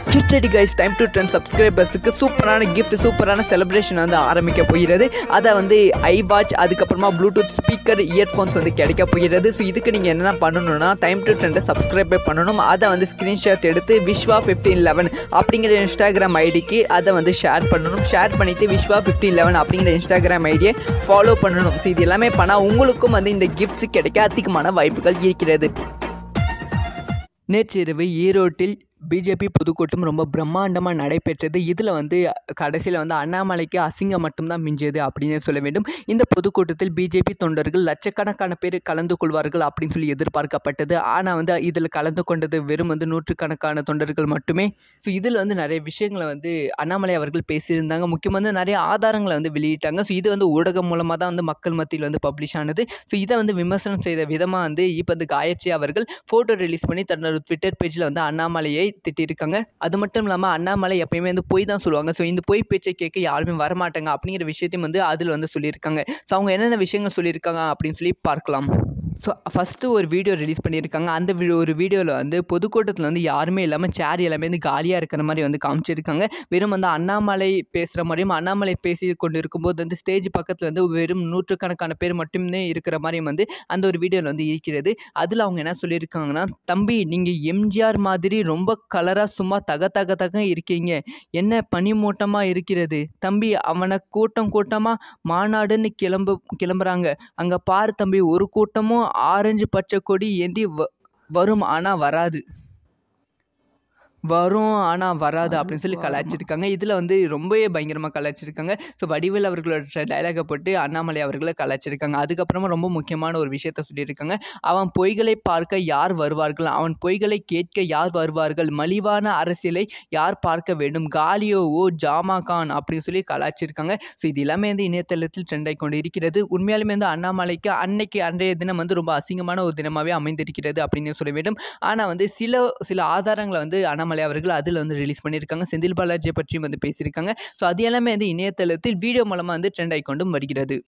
get ready guys time to ten சப்ஸ்கிரைபர்ஸுக்கு சூப்பரான gift சூப்பரான செலிப்ரேஷன் வந்து ஆரம்பிக்க போகிறது அதை வந்து ஐ வாட்ச் அதுக்கப்புறமா ப்ளூடூத் ஸ்பீக்கர் இயர்ஃபோன்ஸ் வந்து கிடைக்க போகிறது ஸோ இதுக்கு நீங்கள் என்னென்ன பண்ணணும்னா டைம் டு டென்னை சப்ஸ்கிரைப் பண்ணணும் அதை வந்து ஸ்க்ரீன்ஷாட் எடுத்து விஸ்வா ஃபிஃப்டீன் லெவன் அப்படிங்கிற இன்ஸ்டாகிராம் ஐடிக்கு அதை வந்து ஷேர் பண்ணணும் ஷேர் பண்ணிவிட்டு விஸ்வா ஃபிஃப்டீன் லெவன் அப்படிங்கிற இன்ஸ்டாகிராம் ஐடியை ஃபாலோ பண்ணணும் ஸோ இது எல்லாமே பண்ணால் உங்களுக்கும் வந்து இந்த கிஃப்ட்ஸ் கிடைக்க அதிகமான வாய்ப்புகள் இருக்கிறது நேற்றிரவு ஈரோட்டில் பிஜேபி பொதுக்கூட்டம் ரொம்ப பிரம்மாண்டமாக நடைபெற்றது இதில் வந்து கடைசியில் வந்து அண்ணாமலைக்கு அசிங்கம் மட்டும்தான் மிஞ்சியது அப்படின்னு சொல்ல வேண்டும் இந்த பொதுக்கூட்டத்தில் பிஜேபி தொண்டர்கள் லட்சக்கணக்கான பேர் கலந்து கொள்வார்கள் அப்படின்னு சொல்லி எதிர்பார்க்கப்பட்டது ஆனால் வந்து இதில் கலந்து கொண்டது வெறும் வந்து நூற்றுக்கணக்கான தொண்டர்கள் மட்டுமே ஸோ இதில் வந்து நிறைய விஷயங்களை வந்து அண்ணாமலை அவர்கள் பேசியிருந்தாங்க முக்கியமாக வந்து நிறைய ஆதாரங்களை வந்து வெளியிட்டாங்க ஸோ இது வந்து ஊடகம் மூலமாக தான் வந்து மக்கள் மத்தியில் வந்து பப்ளிஷ் ஆனது ஸோ இதை வந்து விமர்சனம் செய்த விதமாக வந்து இப்போ வந்து காயத்ரி அவர்கள் ஃபோட்டோ ரிலீஸ் பண்ணி தன்னோட ட்விட்டர் பேஜில் வந்து அண்ணாமலையை திட்டியிருக்காங்க அது மட்டும் இல்லாமல் அண்ணாமலை எப்பயுமே வந்து பொய் தான் சொல்லுவாங்க ஸோ இந்த பொய் பேச்சை கேட்க யாருமே வரமாட்டாங்க அப்படிங்கிற விஷயத்தையும் வந்து அதில் வந்து சொல்லியிருக்காங்க ஸோ அவங்க என்னென்ன விஷயங்கள் சொல்லியிருக்காங்க அப்படின்னு சொல்லி பார்க்கலாம் ஸோ ஃபஸ்ட்டு ஒரு வீடியோ ரிலீஸ் பண்ணியிருக்காங்க அந்த வீடியோ ஒரு வீடியோவில் வந்து பொதுக்கூட்டத்தில் வந்து யாருமே இல்லாமல் சேர் எல்லாமே வந்து காலியாக இருக்கிற மாதிரி வந்து காமிச்சிருக்காங்க வெறும் வந்து அண்ணாமலை பேசுகிற மாதிரியும் அண்ணாமலை பேசி கொண்டு இருக்கும்போது வந்து ஸ்டேஜ் பக்கத்தில் வந்து வெறும் நூற்றுக்கணக்கான பேர் மட்டுமே இருக்கிற மாதிரியும் வந்து அந்த ஒரு வீடியோவில் வந்து இருக்கிறது அதில் அவங்க என்ன சொல்லியிருக்காங்கன்னா தம்பி நீங்கள் எம்ஜிஆர் மாதிரி ரொம்ப கலராக சும்மா தக தக தக இருக்கீங்க என்ன பனிமூட்டமாக இருக்கிறது தம்பி அவனை கூட்டம் கூட்டமாக மாநாடுன்னு கிளம்பு கிளம்புறாங்க அங்கே பாரு தம்பி ஒரு கூட்டமும் ஆரஞ்சு பச்சை கொடி ஏந்தி வ வரும் ஆனால் வராது வரும் ஆனால் வராது அப்படின்னு சொல்லி கலாய்ச்சிருக்காங்க இதில் வந்து ரொம்பவே பயங்கரமாக கலாய்ச்சிருக்காங்க ஸோ வடிவேல் அவர்களோட டைலாகை போட்டு அண்ணாமலை அவர்களை கலாய்ச்சிருக்காங்க அதுக்கப்புறமா ரொம்ப முக்கியமான ஒரு விஷயத்த சொல்லியிருக்காங்க அவன் பொய்களை பார்க்க யார் வருவார்கள் அவன் பொய்களை கேட்க யார் வருவார்கள் மலிவான அரசியலை யார் பார்க்க வேண்டும் காலியோ ஓ ஜாமா கான் அப்படின்னு சொல்லி கலாய்ச்சிருக்காங்க ஸோ இது எல்லாமே வந்து இணையதளத்தில் ட்ரெண்ட் ஆகி கொண்டு இருக்கிறது உண்மையாலுமே வந்து அண்ணாமலைக்கு அன்னைக்கு அன்றைய தினம் வந்து ரொம்ப அசிங்கமான ஒரு தினமாகவே அமைந்திருக்கிறது அப்படின்னு சொல்ல வேண்டும் ஆனால் வந்து சில சில ஆதாரங்களை வந்து அண்ணாமலை அவர்கள் அதில் வந்து ரிலீஸ் பண்ணியிருக்காங்க செந்தில் பாலாஜியை பற்றியும் வந்து பேசியிருக்காங்க ஸோ அது எல்லாமே வந்து இணையதளத்தில் வீடியோ மூலமாக வந்து ட்ரெண்ட் ஆகி கொண்டும் வருகிறது